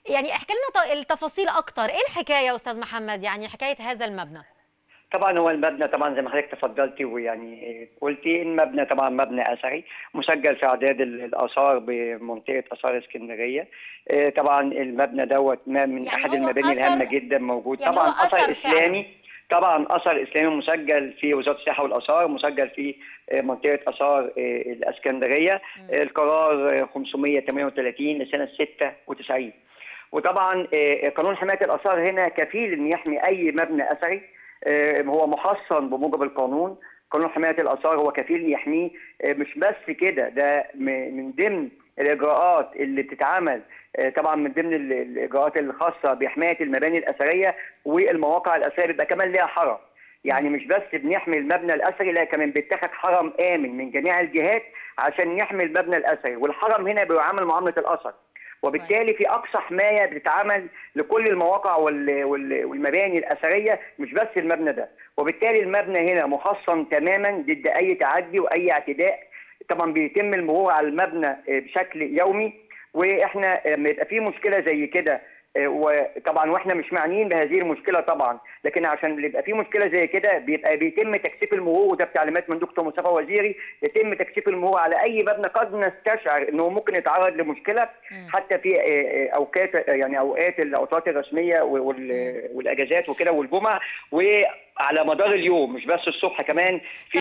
يعني احكي لنا ط- التفاصيل اكتر ايه الحكايه يا استاذ محمد يعني حكايه هذا المبنى طبعا هو المبنى طبعا زي ما حضرتك تفضلتي ويعني قلتي المبنى طبعا مبنى اثري مسجل في اعداد ال- الاثار بمنطقه اثار اسكندريه آه، طبعا المبنى دوت ما من يعني احد هو المباني أثر- الهامه جدا موجود يعني طبعا هو أثر اثر اسلامي طبعا اثر اسلامي مسجل في وزاره السياحه والاثار مسجل في آه، منطقه اثار آه، الاسكندريه آه، القرار آه، 538 لسنه 96 وطبعا آه، قانون حمايه الاثار هنا كفيل ان يحمي اي مبنى اثري آه، هو محصن بموجب القانون قانون حمايه الاثار هو كفيل يحميه آه، مش بس كده ده م- من ضمن الاجراءات اللي بتتعمل آه، طبعا من ضمن ال- الاجراءات الخاصه بحمايه المباني الاثريه والمواقع الاثريه بيبقى كمان ليها حرم يعني مش بس بنحمي المبنى الاثري لا كمان بيتخذ حرم امن من جميع الجهات عشان يحمي المبنى الاثري والحرم هنا بيعامل معامله الاثر وبالتالي في اقصى حمايه بتتعمل لكل المواقع وال- وال- والمباني الاثريه مش بس المبنى ده وبالتالي المبنى هنا محصن تماما ضد اي تعدي واي اعتداء طبعا بيتم المرور على المبنى آه، بشكل يومي واحنا لما يبقى في مشكله زي كده آه، وطبعا واحنا مش معنيين بهذه المشكله طبعا لكن عشان يبقى في مشكله زي كده بيبقى بيتم تكثيف المرور وده بتعليمات من دكتور مصطفى وزيري يتم تكثيف المرور على اي مبنى قد نستشعر انه ممكن يتعرض لمشكله حتى في آه، آه، اوقات يعني اوقات العطلات الرسميه وال- والاجازات وكده والجمعه وعلى مدار اليوم مش بس الصبح كمان في